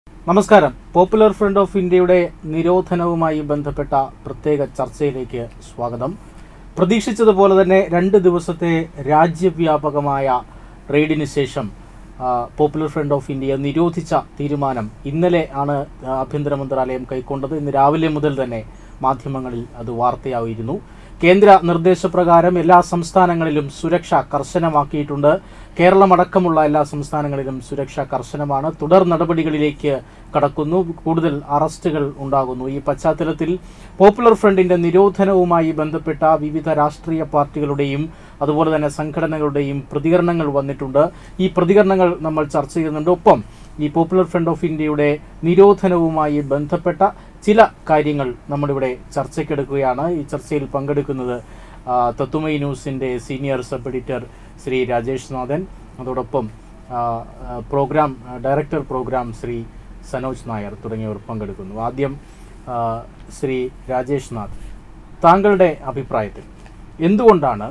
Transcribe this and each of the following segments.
നമസ്കാരം popular front of ഇന്ത്യയുടെ നിരോധനവുമായി ബന്ധപ്പെട്ട പ്രത്യേക ചർച്ചയിലേക്ക് സ്വാഗതം പ്രതീക്ഷിച്ചതുപോലെ തന്നെ രണ്ട് ദിവസത്തെ രാജ്യവ്യാപകമായ റെയ്ഡിന് ശേഷം ആ, പോപ്പുലർ ഫ്രണ്ട് ഓഫ് ഇന്ത്യ നിരോധിച്ച തീരുമാനം ഇന്നലെ ആണ് ആ, ആഭ്യന്തര മന്ത്രാലയം കൈക്കൊണ്ടത് ഇന്ന് രാവിലെ മുതൽ തന്നെ മാധ്യമങ്ങളിൽ അത് വാർത്തയായിരുന്നു കേന്ദ്ര നിർദ്ദേശപ്രകാരം എല്ലാ സംസ്ഥാനങ്ങളിലും സുരക്ഷ കർശനമാക്കിയിട്ടുണ്ട് കേരളമടക്കമുള്ള എല്ലാ സംസ്ഥാനങ്ങളിലും സുരക്ഷ കർശനമാണ് തുടർ നടപടികളിലേക്ക് കടക്കുന്നു കൂടുതൽ അറസ്റ്റുകൾ ഉണ്ടാകുന്നു ഈ പശ്ചാത്തലത്തിൽ പോപ്പുലർ ഫ്രണ്ടിന്റെ നിരോധനവുമായി ബന്ധപ്പെട്ട വിവിധ രാഷ്ട്രീയ പാർട്ടികളുടെയും അതുപോലെ തന്നെ സംഘടനകളുടെയും പ്രതികരണങ്ങൾ വന്നിട്ടുണ്ട് ഈ പ്രതികരണങ്ങൾ നമ്മൾ ചർച്ച ചെയ്യുന്നുണ്ട് ഒപ്പം ഈ പോപ്പുലർ ഫ്രണ്ട് ഓഫ് ഇന്ത്യയുടെ നിരോധനവുമായി ബന്ധപ്പെട്ട ചില കാര്യങ്ങൾ നമ്മളിവിടെ ചർച്ചയ്ക്കെടുക്കുകയാണ് ഈ ചർച്ചയിൽ പങ്കെടുക്കുന്നത് ആ, തത്തുമൈ ന്യൂസിൻ്റെ senior sub editor Shri Rajesh Nathan അതോടൊപ്പം ആ, ആ, പ്രോഗ്രാം ആ, ഡയറക്ടർ പ്രോഗ്രാം ശ്രീ സനോജ് നായർ തുടങ്ങിയവർ പങ്കെടുക്കുന്നു ആദ്യം ആ, ശ്രീ രാജേഷ് നാഥ് താങ്കളുടെ അഭിപ്രായത്തിൽ എന്തുകൊണ്ടാണ്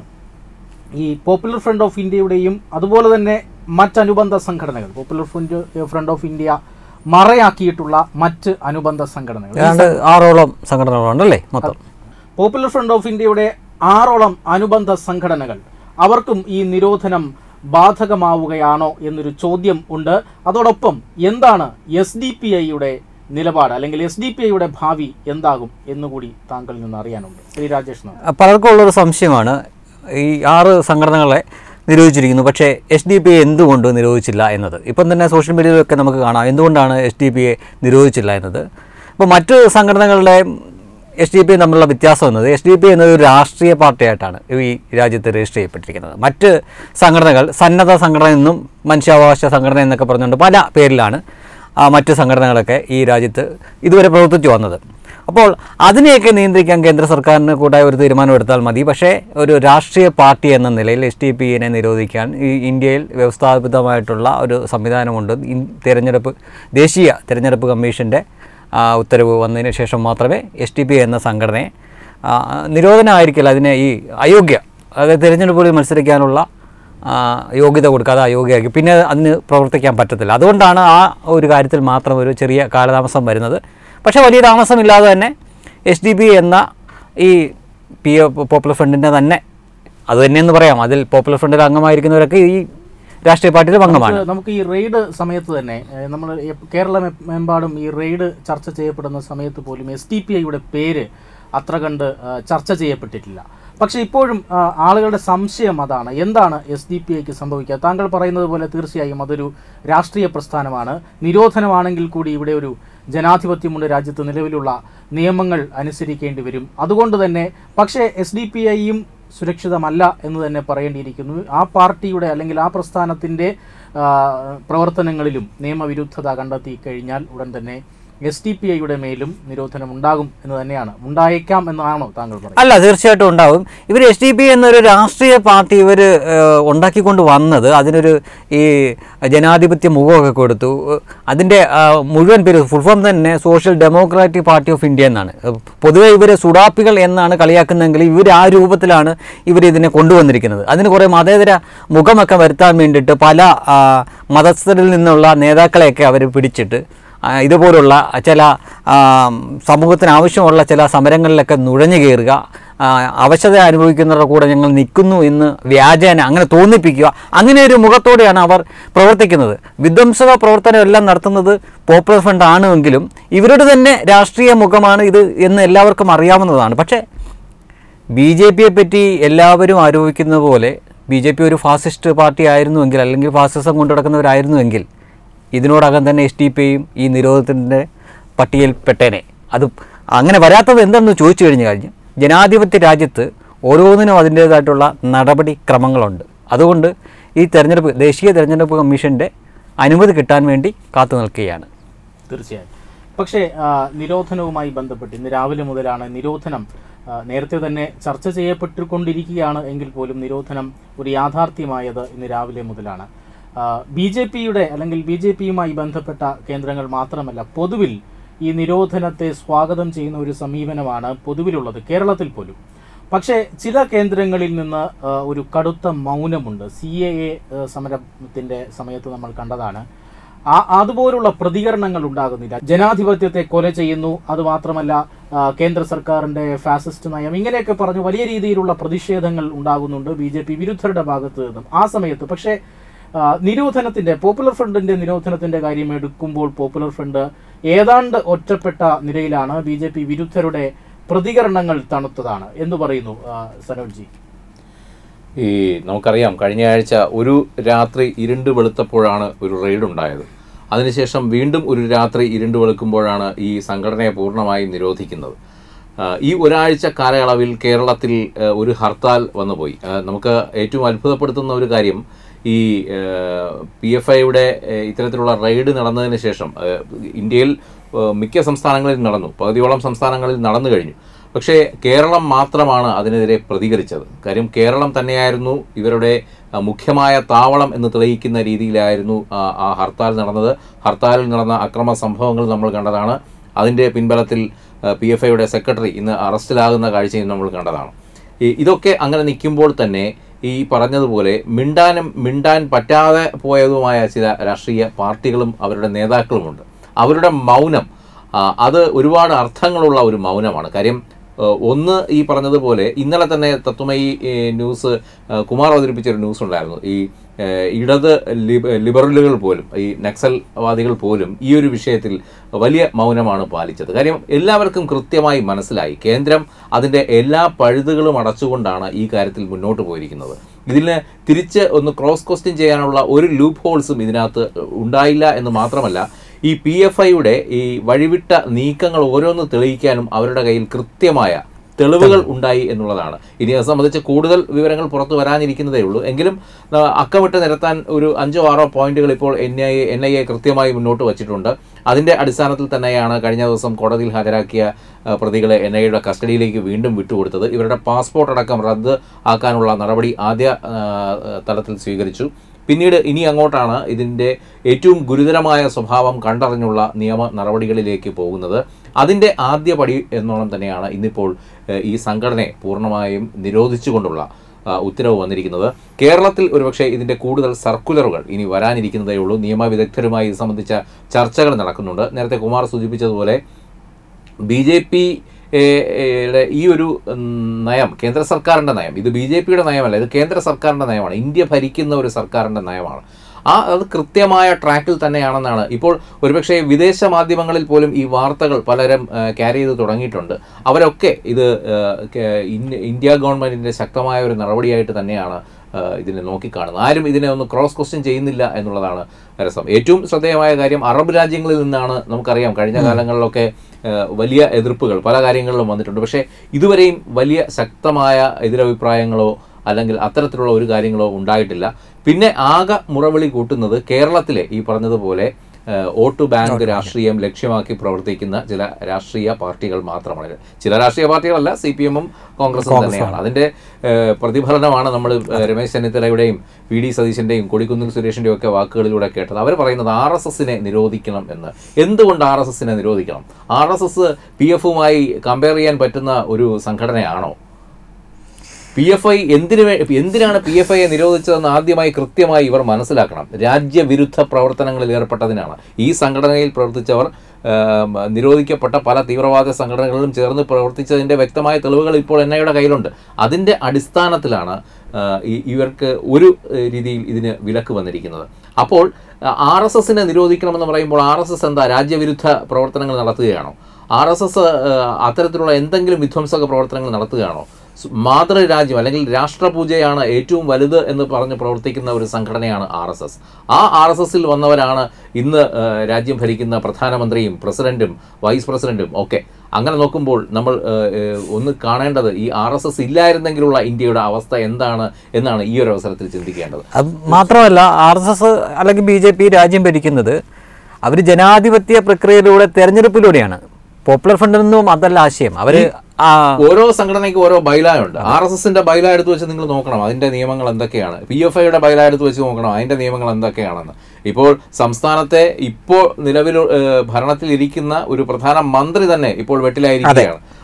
ഈ പോപ്പുലർ ഫ്രണ്ട് ഓഫ് ഇന്ത്യയുടെയും അതുപോലെ തന്നെ മറ്റനുബന്ധ സംഘടനകൾ popular front front of India മറയാക്കിയിട്ടുള്ള മറ്റ് അനുബന്ധ സംഘടനകൾ ഏതാണ്ട് ആറോളം സംഘടനകളുണ്ടല്ലേ മൊത്തം പോപ്പുലർ ഫ്രണ്ട് ഓഫ് ഇന്ത്യയുടെ ആറോളം അനുബന്ധ സംഘടനകൾ അവർക്കും ഈ നിരോധനം ബാധകമാവുകയാണോ എന്നൊരു ചോദ്യം ഉണ്ട് അതോടൊപ്പം എന്താണ് എസ് ഡി പി ഐയുടെ നിലപാട് അല്ലെങ്കിൽ എസ് ഡി പി ഐയുടെ ഭാവി എന്താകും എന്നുകൂടി താങ്കളിൽ നിന്ന് അറിയാനുണ്ട് ശ്രീ രാജേഷ് നാഥ് പലർക്കും ഉള്ളൊരു സംശയമാണ് ഈ ആറ് സംഘടനകളെ നിരോധിച്ചിരിക്കുന്നു പക്ഷേ എസ് ഡി പി എ എന്തുകൊണ്ട് നിരോധിച്ചില്ല എന്നത് ഇപ്പം തന്നെ സോഷ്യൽ മീഡിയയിലൊക്കെ നമുക്ക് കാണാം എന്തുകൊണ്ടാണ് എസ് ഡി പി എ നിരോധിച്ചില്ല എന്നത് ഇപ്പോൾ മറ്റ് സംഘടനകളുടെ എസ് ഡി പി തമ്മിലുള്ള വ്യത്യാസം എന്നത് എസ് ഡി പി എന്നത് ഒരു രാഷ്ട്രീയ പാർട്ടിയായിട്ടാണ് ഈ രാജ്യത്ത് രജിസ്റ്റർ ചെയ്യപ്പെട്ടിരിക്കുന്നത് മറ്റ് സംഘടനകൾ സന്നദ്ധ സംഘടന എന്നും മനുഷ്യാവകാശ സംഘടന എന്നൊക്കെ പറഞ്ഞുകൊണ്ട് പല പേരിലാണ് ആ മറ്റ് സംഘടനകളൊക്കെ ഈ രാജ്യത്ത് ഇതുവരെ പ്രവർത്തിച്ചു വന്നത് അപ്പോൾ അതിനെയൊക്കെ നിയന്ത്രിക്കാൻ കേന്ദ്ര സർക്കാരിന് കൂട്ടായ ഒരു തീരുമാനമെടുത്താൽ മതി പക്ഷേ ഒരു രാഷ്ട്രീയ പാർട്ടി എന്ന നിലയിൽ എസ് ടി പിനെ നിരോധിക്കാൻ ഈ ഇന്ത്യയിൽ വ്യവസ്ഥാപിതമായിട്ടുള്ള ഒരു സംവിധാനമുണ്ട് ഇൻ- തിരഞ്ഞെടുപ്പ് ദേശീയ തിരഞ്ഞെടുപ്പ് കമ്മീഷൻ്റെ ആ, ഉത്തരവ് വന്നതിന് ശേഷം മാത്രമേ എസ് ടി പി എന്ന സംഘടനയെ ആ, നിരോധനമായിരിക്കില്ല അതിനെ ഈ അയോഗ്യ അതായത് തിരഞ്ഞെടുപ്പുകളിൽ മത്സരിക്കാനുള്ള ആ, യോഗ്യത കൊടുക്കാതെ അയോഗ്യമാക്കി പിന്നെ അതിന് പ്രവർത്തിക്കാൻ പറ്റത്തില്ല അതുകൊണ്ടാണ് ആ ഒരു കാര്യത്തിൽ മാത്രം ഒരു ചെറിയ കാലതാമസം വരുന്നത് പക്ഷേ വലിയ താമസമില്ലാതെ തന്നെ എസ് ഡി ബി എന്ന ഈ പി ഒ പോപ്പുലർ ഫ്രണ്ടിൻ്റെ തന്നെ അത് തന്നെയെന്ന് പറയാം അതിൽ പോപ്പുലർ ഫ്രണ്ടിൽ അംഗമായിരിക്കുന്നവരൊക്കെ ഈ രാഷ്ട്രീയ പാർട്ടിയിലും അംഗമാണ് നമുക്ക് നമുക്ക് ഈ റെയ്ഡ് സമയത്ത് തന്നെ നമ്മൾ കേരളമെമ്പാടും ഈ റെയ്ഡ് ചർച്ച ചെയ്യപ്പെടുന്ന സമയത്ത് പോലും എസ് ടി പി ഐയുടെ പേര് അത്ര കണ്ട് ആ, ചർച്ച ചെയ്യപ്പെട്ടിട്ടില്ല പക്ഷേ ഇപ്പോഴും ആ, ആളുകളുടെ സംശയം അതാണ് എന്താണ് എസ് ഡി പി ഐക്ക് സംഭവിക്കുക താങ്കൾ പറയുന്നത് പോലെ തീർച്ചയായും അതൊരു രാഷ്ട്രീയ പ്രസ്ഥാനമാണ് നിരോധനമാണെങ്കിൽ കൂടി ഇവിടെ ഒരു ജനാധിപത്യമുണ്ട് രാജ്യത്ത് നിലവിലുള്ള നിയമങ്ങൾ അനുസരിക്കേണ്ടി വരും അതുകൊണ്ട് തന്നെ പക്ഷേ എസ് ഡി പി ഐയും സുരക്ഷിതമല്ല എന്ന് തന്നെ പറയേണ്ടിയിരിക്കുന്നു ആ പാർട്ടിയുടെ അല്ലെങ്കിൽ ആ പ്രസ്ഥാനത്തിൻ്റെ ആ, പ്രവർത്തനങ്ങളിലും നിയമവിരുദ്ധത കണ്ടെത്തി കഴിഞ്ഞാൽ ഉടൻ തന്നെ എസ് ടി പി ഐയുടെ മേലും നിരോധനം ഉണ്ടാകും എന്ന് തന്നെയാണ് ഉണ്ടായേക്കാം എന്നാണോ താങ്കൾ പറയുന്നത് അല്ല തീർച്ചയായിട്ടും ഉണ്ടാവും ഇവർ എസ് ഡി പി എന്നൊരു രാഷ്ട്രീയ പാർട്ടി ഇവർ ഉണ്ടാക്കിക്കൊണ്ട് വന്നത് അതിനൊരു ഈ ജനാധിപത്യ മുഖമൊക്കെ കൊടുത്തു അതിൻ്റെ ആ, മുഴുവൻ പേര് ഫുൾ ഫോം തന്നെ social democratic party of India എന്നാണ് പൊതുവെ ഇവർ സുഡാപ്പികൾ എന്നാണ് കളിയാക്കുന്നതെങ്കിൽ ഇവർ ആ രൂപത്തിലാണ് ഇവർ ഇതിനെ കൊണ്ടുവന്നിരിക്കുന്നത് അതിന് കുറേ മതേതര മുഖമൊക്കെ വരുത്താൻ വേണ്ടിയിട്ട് പല ആ, മതസ്ഥരിൽ നിന്നുള്ള നേതാക്കളെയൊക്കെ അവർ പിടിച്ചിട്ട് ആ, ഇതുപോലുള്ള ചില ആ, സമൂഹത്തിന് ആവശ്യമുള്ള ചില സമരങ്ങളിലൊക്കെ നുഴഞ്ഞു കയറുക ആ, അവശത അനുഭവിക്കുന്നവരുടെ കൂടെ ഞങ്ങൾ നിൽക്കുന്നു എന്ന് വ്യാജേന അങ്ങനെ തോന്നിപ്പിക്കുക അങ്ങനെ ഒരു മുഖത്തോടെയാണ് അവർ പ്രവർത്തിക്കുന്നത് വിധ്വംസക പ്രവർത്തനം എല്ലാം നടത്തുന്നത് പോപ്പുലർ ഫണ്ട് ആണെങ്കിലും ഇവരുടെ തന്നെ രാഷ്ട്രീയ മുഖമാണ് ഇത് എന്ന് എല്ലാവർക്കും അറിയാവുന്നതാണ് പക്ഷേ ബി ജെ പിയെ പറ്റി എല്ലാവരും ആരോപിക്കുന്ന പോലെ ബി ജെ പി ഒരു ഫാസിസ്റ്റ് പാർട്ടി ആയിരുന്നുവെങ്കിൽ അല്ലെങ്കിൽ ഫാസിസം കൊണ്ടു നടക്കുന്നവരായിരുന്നുവെങ്കിൽ ഇതിനോടകം തന്നെ എസ് ടി പിയും ഈ നിരോധനത്തിൻ്റെ പട്ടികയിൽപ്പെട്ടേനെ അത് അങ്ങനെ വരാത്തത് എന്താണെന്ന് ചോദിച്ചു കഴിഞ്ഞു കഴിഞ്ഞ് ജനാധിപത്യ രാജ്യത്ത് ഓരോന്നിനും അതിൻ്റേതായിട്ടുള്ള നടപടി ക്രമങ്ങളുണ്ട് അതുകൊണ്ട് ഈ തെരഞ്ഞെടുപ്പ് ദേശീയ തെരഞ്ഞെടുപ്പ് കമ്മീഷൻ്റെ അനുമതി കിട്ടാൻ വേണ്ടി കാത്തു നിൽക്കുകയാണ് തീർച്ചയായും പക്ഷേ ആ, നിരോധനവുമായി ബന്ധപ്പെട്ട് ഇന്ന് രാവിലെ മുതലാണ് നിരോധനം ആ, നേരത്തെ തന്നെ ചർച്ച ചെയ്യപ്പെട്ടുകൊണ്ടിരിക്കുകയാണ് എങ്കിൽ പോലും നിരോധനം ഒരു യാഥാർത്ഥ്യമായത് ഇന്ന് രാവിലെ മുതലാണ് ബി ജെ പിയുടെ അല്ലെങ്കിൽ ബി ജെ പിയുമായി ബന്ധപ്പെട്ട കേന്ദ്രങ്ങൾ മാത്രമല്ല പൊതുവിൽ ഈ നിരോധനത്തെ സ്വാഗതം ചെയ്യുന്ന ഒരു സമീപനമാണ് പൊതുവിലുള്ളത് കേരളത്തിൽ പോലും പക്ഷേ ചില കേന്ദ്രങ്ങളിൽ നിന്ന് ആ, ഒരു കടുത്ത മൗനമുണ്ട് സി എ എ സമരത്തിൻ്റെ സമയത്ത് നമ്മൾ കണ്ടതാണ് ആ അതുപോലുള്ള പ്രതികരണങ്ങൾ ഉണ്ടാകുന്നില്ല ജനാധിപത്യത്തെ കൊല ചെയ്യുന്നു അത് മാത്രമല്ല ആ, കേന്ദ്ര സർക്കാരിന്റെ ഫാസിസ്റ്റ് നയം ഇങ്ങനെയൊക്കെ പറഞ്ഞു വലിയ രീതിയിലുള്ള പ്രതിഷേധങ്ങൾ ഉണ്ടാകുന്നുണ്ട് ബി ജെ പി വിരുദ്ധരുടെ ഭാഗത്ത് നിന്നും ആ സമയത്ത് പക്ഷേ ആ, നിരോധനത്തിന്റെ പോപ്പുലർ ഫ്രണ്ടിന്റെ നിരോധനത്തിന്റെ കാര്യം എടുക്കുമ്പോൾ പോപ്പുലർ ഫ്രണ്ട് ഏതാണ്ട് ഒറ്റപ്പെട്ട നിലയിലാണ് ബി ജെ പി വിരുദ്ധരുടെ പ്രതികരണങ്ങൾ തണുത്തതാണ് എന്ന് പറയുന്നു ആ, സനോജ് ഈ നമുക്കറിയാം കഴിഞ്ഞ ആഴ്ച ഒരു രാത്രി ഇരുണ്ട് വെളുത്തപ്പോഴാണ് ഒരു റെയ്ഡ് ഉണ്ടായത് അതിനുശേഷം വീണ്ടും ഒരു രാത്രി ഇരുണ്ട് വെളുക്കുമ്പോഴാണ് ഈ സംഘടനയെ പൂർണ്ണമായും നിരോധിക്കുന്നത് ആ, ഈ ഒരാഴ്ച കാലയളവിൽ കേരളത്തിൽ ആ, ഒരു ഹർത്താൽ വന്നുപോയി ആ, നമുക്ക് ഏറ്റവും അത്ഭുതപ്പെടുത്തുന്ന ഒരു കാര്യം ഈ പി എഫ് ഐയുടെ ഇത്തരത്തിലുള്ള റെയ്ഡ് നടന്നതിന് ശേഷം ആ, ഇന്ത്യയിൽ ആ, മിക്ക സംസ്ഥാനങ്ങളിൽ നടന്നു പകുതിയോളം സംസ്ഥാനങ്ങളിൽ നടന്നു കഴിഞ്ഞു പക്ഷേ കേരളം മാത്രമാണ് അതിനെതിരെ പ്രതികരിച്ചത് കാര്യം കേരളം തന്നെയായിരുന്നു ഇവരുടെ ആ, മുഖ്യമായ താവളം എന്ന് തെളിയിക്കുന്ന രീതിയിലായിരുന്നു ആ, ആ ഹർത്താൽ നടന്നത് ഹർത്താലിൽ നടന്ന അക്രമ സംഭവങ്ങൾ നമ്മൾ കണ്ടതാണ് അതിൻ്റെ പിൻബലത്തിൽ പി എഫ് ഐയുടെ സെക്രട്ടറി ഇന്ന് അറസ്റ്റിലാകുന്ന കാഴ്ചയും നമ്മൾ കണ്ടതാണ് ഈ ഇതൊക്കെ അങ്ങനെ നിൽക്കുമ്പോൾ തന്നെ ഈ പറഞ്ഞതുപോലെ മിണ്ടാനും മിണ്ടാൻ പറ്റാതെ പോയതുമായ ചില രാഷ്ട്രീയ പാർട്ടികളും അവരുടെ നേതാക്കളുമുണ്ട് അവരുടെ മൗനം ആ, അത് ഒരുപാട് അർത്ഥങ്ങളുള്ള ഒരു മൗനമാണ് കാര്യം ഏഹ്, ഒന്ന് ഈ പറഞ്ഞതുപോലെ ഇന്നലെ തന്നെ തത്വമയി ഏഹ്, ന്യൂസ് ഏഹ്, കുമാർ അവതരിപ്പിച്ച ഒരു ന്യൂസ് ഉണ്ടായിരുന്നു ഈ ഏഹ്, ഇടത് ലിബ- ലിബറലുകൾ പോലും ഈ നക്സൽവാദികൾ പോലും ഈ ഒരു വിഷയത്തിൽ വലിയ മൗനമാണ് പാലിച്ചത് കാര്യം എല്ലാവർക്കും കൃത്യമായി മനസ്സിലായി കേന്ദ്രം അതിൻ്റെ എല്ലാ പഴുതുകളും അടച്ചുകൊണ്ടാണ് ഈ കാര്യത്തിൽ മുന്നോട്ട് പോയിരിക്കുന്നത് ഇതിന് തിരിച്ച് ഒന്ന് ക്രോസ് ക്വസ്റ്റ്യൻ ചെയ്യാനുള്ള ഒരു ലൂപ്പ് ഹോൾസും ഇതിനകത്ത് ഉണ്ടായില്ല എന്ന് മാത്രമല്ല ഈ പി എഫ് ഐയുടെ ഈ വഴിവിട്ട നീക്കങ്ങൾ ഓരോന്ന് തെളിയിക്കാനും അവരുടെ കയ്യിൽ കൃത്യമായ തെളിവുകൾ ഉണ്ടായി എന്നുള്ളതാണ് ഇനി അത് സംബന്ധിച്ച് കൂടുതൽ വിവരങ്ങൾ പുറത്തു വരാനിരിക്കുന്നതേ ഉള്ളൂ എങ്കിലും ആ, അക്കമിട്ട് നിരത്താൻ ഒരു അഞ്ചോ ആറോ പോയിന്റുകൾ ഇപ്പോൾ N I N I A കൃത്യമായി മുന്നോട്ട് വച്ചിട്ടുണ്ട് അതിന്റെ അടിസ്ഥാനത്തിൽ തന്നെയാണ് കഴിഞ്ഞ ദിവസം കോടതിയിൽ ഹാജരാക്കിയ ആ, പ്രതികളെ എൻ ഐയുടെ കസ്റ്റഡിയിലേക്ക് വീണ്ടും വിട്ടുകൊടുത്തത് ഇവരുടെ പാസ്പോർട്ട് അടക്കം റദ്ദ് ആക്കാനുള്ള നടപടി ആദ്യ ആ, തലത്തിൽ സ്വീകരിച്ചു പിന്നീട് ഇനി അങ്ങോട്ടാണ് ഇതിൻ്റെ ഏറ്റവും ഗുരുതരമായ സ്വഭാവം കണ്ടറിഞ്ഞുള്ള നിയമ നടപടികളിലേക്ക് പോകുന്നത് അതിൻ്റെ ആദ്യ പടി എന്നോണം തന്നെയാണ് ഇന്നിപ്പോൾ ഏഹ്, ഈ സംഘടനയെ പൂർണ്ണമായും നിരോധിച്ചുകൊണ്ടുള്ള ആ, ഉത്തരവ് വന്നിരിക്കുന്നത് കേരളത്തിൽ ഒരുപക്ഷെ ഇതിൻ്റെ കൂടുതൽ സർക്കുലറുകൾ ഇനി വരാനിരിക്കുന്നതേ ഉള്ളൂ നിയമവിദഗ്ധരുമായി ഇത് സംബന്ധിച്ച ചർച്ചകൾ നടക്കുന്നുണ്ട് നേരത്തെ കുമാർ സൂചിപ്പിച്ചതുപോലെ ബി ജെ പി ഈ ഒരു ഉം, നയം കേന്ദ്ര സർക്കാരിൻ്റെ നയം ഇത് ബി ജെ പിയുടെ നയമല്ല ഇത് കേന്ദ്ര സർക്കാരിൻ്റെ നയമാണ് ഇന്ത്യ ഭരിക്കുന്ന ഒരു സർക്കാരിൻ്റെ നയമാണ് ആ അത് കൃത്യമായ ട്രാക്കിൽ തന്നെയാണെന്നാണ് ഇപ്പോൾ ഒരുപക്ഷെ വിദേശ മാധ്യമങ്ങളിൽ പോലും ഈ വാർത്തകൾ പലരും ക്യാരി ചെയ്ത് തുടങ്ങിയിട്ടുണ്ട് അവരൊക്കെ ഇത് ആ, കേ- ഇൻ- ഇന്ത്യ ഗവൺമെൻറ്റിൻ്റെ ശക്തമായ ഒരു നടപടിയായിട്ട് തന്നെയാണ് ആ, ഇതിനെ നോക്കിക്കാണുന്നത് ആരും ഇതിനെ ഒന്ന് ക്രോസ് ക്വസ്റ്റ്യൻ ചെയ്യുന്നില്ല എന്നുള്ളതാണ് രസം ഏറ്റവും ശ്രദ്ധേയമായ കാര്യം അറബ് രാജ്യങ്ങളിൽ നിന്നാണ് നമുക്കറിയാം കഴിഞ്ഞ കാലങ്ങളിലൊക്കെ ആ, വലിയ എതിർപ്പുകൾ പല കാര്യങ്ങളിലും വന്നിട്ടുണ്ട് പക്ഷേ ഇതുവരെയും വലിയ ശക്തമായ എതിരഭിപ്രായങ്ങളോ അല്ലെങ്കിൽ അത്തരത്തിലുള്ള ഒരു കാര്യങ്ങളോ ഉണ്ടായിട്ടില്ല പിന്നെ ആകെ മുറവിളി കൂട്ടുന്നത് കേരളത്തിലെ ഈ പറഞ്ഞതുപോലെ ആ, വോട്ട് ബാങ്ക് രാഷ്ട്രീയം ലക്ഷ്യമാക്കി പ്രവർത്തിക്കുന്ന ചില രാഷ്ട്രീയ പാർട്ടികൾ മാത്രമാണ് ചില രാഷ്ട്രീയ പാർട്ടികളല്ല സി പി എമ്മും കോൺഗ്രസും തന്നെയാണ് അതിന്റെ ആ, പ്രതിഫലനമാണ് നമ്മൾ ആ, രമേശ് ചെന്നിത്തലയുടെയും വി ഡി സതീശന്റെയും കൊടിക്കുന്നിൽ സുരേഷിന്റെയും ഒക്കെ വാക്കുകളിലൂടെ കേട്ടത് അവർ പറയുന്നത് ആർ എസ് എസിനെ നിരോധിക്കണം എന്ന് എന്തുകൊണ്ട് ആർ എസ് എസിനെ നിരോധിക്കണം ആർ എസ് എസ് പി എഫുമായി കമ്പയർ ചെയ്യാൻ പറ്റുന്ന ഒരു സംഘടനയാണോ പി എഫ് ഐ എന്തിനു വേ എന്തിനാണ് പി എഫ് ഐയെ നിരോധിച്ചതെന്ന് ആദ്യമായി കൃത്യമായി ഇവർ മനസ്സിലാക്കണം രാജ്യവിരുദ്ധ പ്രവർത്തനങ്ങളിൽ ഏർപ്പെട്ടതിനാണ് ഈ സംഘടനയിൽ പ്രവർത്തിച്ചവർ ആം, നിരോധിക്കപ്പെട്ട പല തീവ്രവാദ സംഘടനകളിലും ചേർന്ന് പ്രവർത്തിച്ചതിൻ്റെ വ്യക്തമായ തെളിവുകൾ ഇപ്പോൾ എൻ ഐയുടെ കയ്യിലുണ്ട് അതിൻ്റെ അടിസ്ഥാനത്തിലാണ് ആ, ഈ- ഇവർക്ക് ഒരു ഏഹ്, രീതിയിൽ ഇതിന് വിലക്ക് വന്നിരിക്കുന്നത് അപ്പോൾ ആർ എസ് എസിനെ നിരോധിക്കണമെന്ന് പറയുമ്പോൾ ആർ എസ് എസ് എന്താ രാജ്യവിരുദ്ധ പ്രവർത്തനങ്ങൾ നടത്തുകയാണോ ആർ എസ് എസ് അത്തരത്തിലുള്ള എന്തെങ്കിലും വിധ്വംസക പ്രവർത്തനങ്ങൾ നടത്തുകയാണോ സ് മാതൃരാജ്യം അല്ലെങ്കിൽ രാഷ്ട്രപൂജയാണ് ഏറ്റവും വലുത് എന്ന് പറഞ്ഞ് പ്രവർത്തിക്കുന്ന ഒരു സംഘടനയാണ് ആർ എസ് എസ് ആ ആർ എസ് എസിൽ വന്നവരാണ് ഇന്ന് ആ, രാജ്യം ഭരിക്കുന്ന പ്രധാനമന്ത്രിയും പ്രസിഡന്റും വൈസ് പ്രസിഡന്റും ഒക്കെ അങ്ങനെ നോക്കുമ്പോൾ നമ്മൾ ആ, ഏ, ഒന്ന് കാണേണ്ടത് ഈ ആർ എസ് എസ് ഇല്ലായിരുന്നെങ്കിലുള്ള ഇന്ത്യയുടെ അവസ്ഥ എന്താണ് എന്നാണ് ഈ ഒരു അവസരത്തിൽ ചിന്തിക്കേണ്ടത് അത് മാത്രമല്ല ആർ എസ് എസ് അല്ലെങ്കിൽ ബി ജെ പി രാജ്യം ഭരിക്കുന്നത് അവർ ജനാധിപത്യ പ്രക്രിയയിലൂടെ തെരഞ്ഞെടുപ്പിലൂടെയാണ് പോപ്പുലർ ഫ്രണ്ടിനൊന്നും അതല്ല ആശയം അവര് ആ ഓരോ സംഘടനയ്ക്ക് ഓരോ ബൈലായ ഉണ്ട് ആർ എസ് എസിന്റെ ബൈല എടുത്ത് വെച്ച് നിങ്ങൾ നോക്കണം അതിന്റെ നിയമങ്ങൾ എന്തൊക്കെയാണ് പി എഫ് ഐയുടെ ബൈല എടുത്ത് വെച്ച് നോക്കണം അതിന്റെ നിയമങ്ങൾ എന്തൊക്കെയാണെന്ന് ഇപ്പോൾ സംസ്ഥാനത്തെ ഇപ്പോൾ നിലവിൽ ഏഹ്, ഭരണത്തിൽ ഇരിക്കുന്ന ഒരു പ്രധാന മന്ത്രി തന്നെ ഇപ്പോൾ വെട്ടിലായിരിക്കുകയാണ്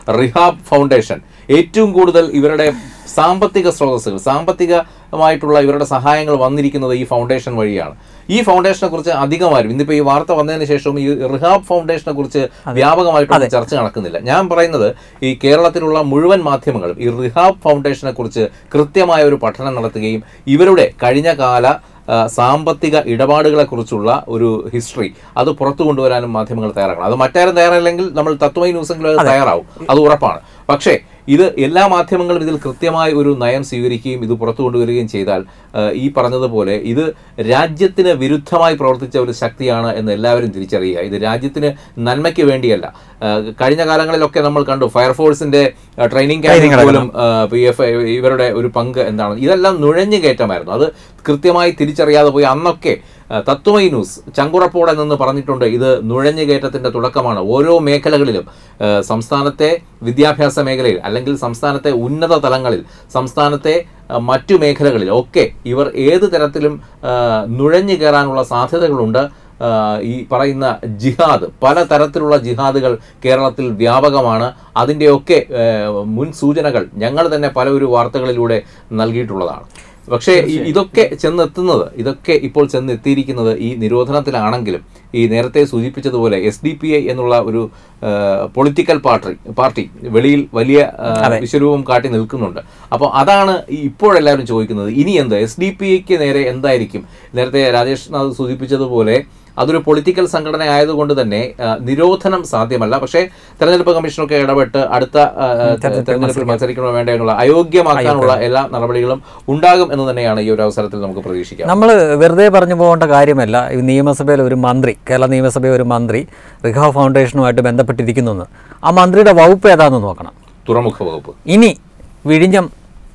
റിഹാബ് ഫൗണ്ടേഷൻ ഏറ്റവും കൂടുതൽ ഇവരുടെ സാമ്പത്തിക സ്രോതസ്സുകൾ സാമ്പത്തികമായിട്ടുള്ള ഇവരുടെ സഹായങ്ങൾ വന്നിരിക്കുന്നത് ഈ ഫൗണ്ടേഷൻ വഴിയാണ് ഈ ഫൗണ്ടേഷനെ കുറിച്ച് അധികമാരും ഇന്നിപ്പോൾ ഈ വാർത്ത വന്നതിന് ശേഷവും ഈ റിഹാബ് ഫൗണ്ടേഷനെ കുറിച്ച് വ്യാപകമായിട്ടൊന്നും ചർച്ച നടക്കുന്നില്ല ഞാൻ പറയുന്നത് ഈ കേരളത്തിലുള്ള മുഴുവൻ മാധ്യമങ്ങളും ഈ റിഹാബ് ഫൗണ്ടേഷനെ കുറിച്ച് കൃത്യമായ ഒരു പഠനം നടത്തുകയും ഇവരുടെ കഴിഞ്ഞ കാല ആ, സാമ്പത്തിക ഇടപാടുകളെക്കുറിച്ചുള്ള ഒരു ഹിസ്റ്ററി അത് പുറത്തു കൊണ്ടുവരാനും മാധ്യമങ്ങൾ തയ്യാറാക്കണം അത് മറ്റാരും തയ്യാറല്ലെങ്കിൽ നമ്മൾ തത്വമൈ ന്യൂസെങ്കിലും അത് തയ്യാറാവും അത് ഉറപ്പാണ് പക്ഷേ ഇത് എല്ലാ മാധ്യമങ്ങളും ഇതിൽ കൃത്യമായ ഒരു നയം സ്വീകരിക്കുകയും ഇത് പുറത്തു കൊണ്ടുവരികയും ചെയ്താൽ ആ, ഈ പറഞ്ഞതുപോലെ ഇത് രാജ്യത്തിന് വിരുദ്ധമായി പ്രവർത്തിച്ച ഒരു ശക്തിയാണ് എന്ന് എല്ലാവരും തിരിച്ചറിയുക ഇത് രാജ്യത്തിന് നന്മയ്ക്ക് വേണ്ടിയല്ല ആ, കഴിഞ്ഞ കാലങ്ങളിലൊക്കെ നമ്മൾ കണ്ടു ഫയർഫോഴ്സിന്റെ ട്രെയിനിങ് ക്യാമ്പിൽ പോലും പി എഫ് ഇവരുടെ ഒരു പങ്ക് എന്താണ് ഇതെല്ലാം നുഴഞ്ഞു കയറ്റമായിരുന്നു അത് കൃത്യമായി തിരിച്ചറിയാതെ പോയി അന്നൊക്കെ ആ, തത്വമൈ ന്യൂസ് ചങ്കുറപ്പോടെ നിന്ന് പറഞ്ഞിട്ടുണ്ട് ഇത് നുഴഞ്ഞു കയറ്റത്തിന്റെ തുടക്കമാണ് ഓരോ മേഖലകളിലും ആ, സംസ്ഥാനത്തെ വിദ്യാഭ്യാസ മേഖലയിൽ അല്ലെങ്കിൽ സംസ്ഥാനത്തെ ഉന്നത തലങ്ങളിൽ സംസ്ഥാനത്തെ ആ, മറ്റു മേഖലകളിൽ ഒക്കെ ഇവർ ഏത് തരത്തിലും ആ, നുഴഞ്ഞു കയറാനുള്ള സാധ്യതകളുണ്ട് ആ, ഈ പറയുന്ന ജിഹാദ് പല തരത്തിലുള്ള ജിഹാദുകൾ കേരളത്തിൽ വ്യാപകമാണ് അതിൻ്റെയൊക്കെ ആ, മുൻ സൂചനകൾ ഞങ്ങൾ തന്നെ പല ഒരു വാർത്തകളിലൂടെ നൽകിയിട്ടുള്ളതാണ് പക്ഷേ ഈ- ഇതൊക്കെ ചെന്നെത്തുന്നത് ഇതൊക്കെ ഇപ്പോൾ ചെന്നെത്തിയിരിക്കുന്നത് ഈ നിരോധനത്തിലാണെങ്കിലും ഈ നേരത്തെ സൂചിപ്പിച്ചതുപോലെ എസ് ഡി പി ഐ എന്നുള്ള ഒരു പൊളിറ്റിക്കൽ പാർട്ടി പാർട്ടി വെളിയിൽ വലിയ ആ, വിശ്വരൂപം കാട്ടി നിൽക്കുന്നുണ്ട് അപ്പോൾ അതാണ് ഈ ഇപ്പോഴെല്ലാവരും ചോദിക്കുന്നത് ഇനി എന്ത് എസ് ഡി പി ഐക്ക് നേരെ എന്തായിരിക്കും നേരത്തെ രാജേഷ് നാഥ് സൂചിപ്പിച്ചതുപോലെ അതൊരു പൊളിറ്റിക്കൽ സംഘടന ആയതുകൊണ്ട് തന്നെ ആ, നിരോധനം സാധ്യമല്ല പക്ഷേ തെരഞ്ഞെടുപ്പ് കമ്മീഷനൊക്കെ ഇടപെട്ട് അടുത്ത ആ, ആ, തെരഞ്ഞെടുപ്പിൽ മത്സരിക്കണോ വേണ്ട എന്നുള്ള അയോഗ്യമാക്കാനുള്ള എല്ലാ നടപടികളും ഉണ്ടാകും എന്ന് തന്നെയാണ് ഈ ഒരു അവസരത്തിൽ നമുക്ക് പ്രതീക്ഷിക്കാം നമ്മൾ വെറുതെ പറഞ്ഞു പോകേണ്ട കാര്യമല്ല ഈ നിയമസഭയിലെ ഒരു മന്ത്രി കേരള നിയമസഭയിലെ ഒരു മന്ത്രി റിഹാ ഫൗണ്ടേഷനുമായിട്ട് ബന്ധപ്പെട്ടിരിക്കുന്നു എന്ന് ആ മന്ത്രിയുടെ വകുപ്പ് ഏതാണെന്ന് നോക്കണം തുറമുഖ വകുപ്പ് ഇനി വിഴിഞ്ഞം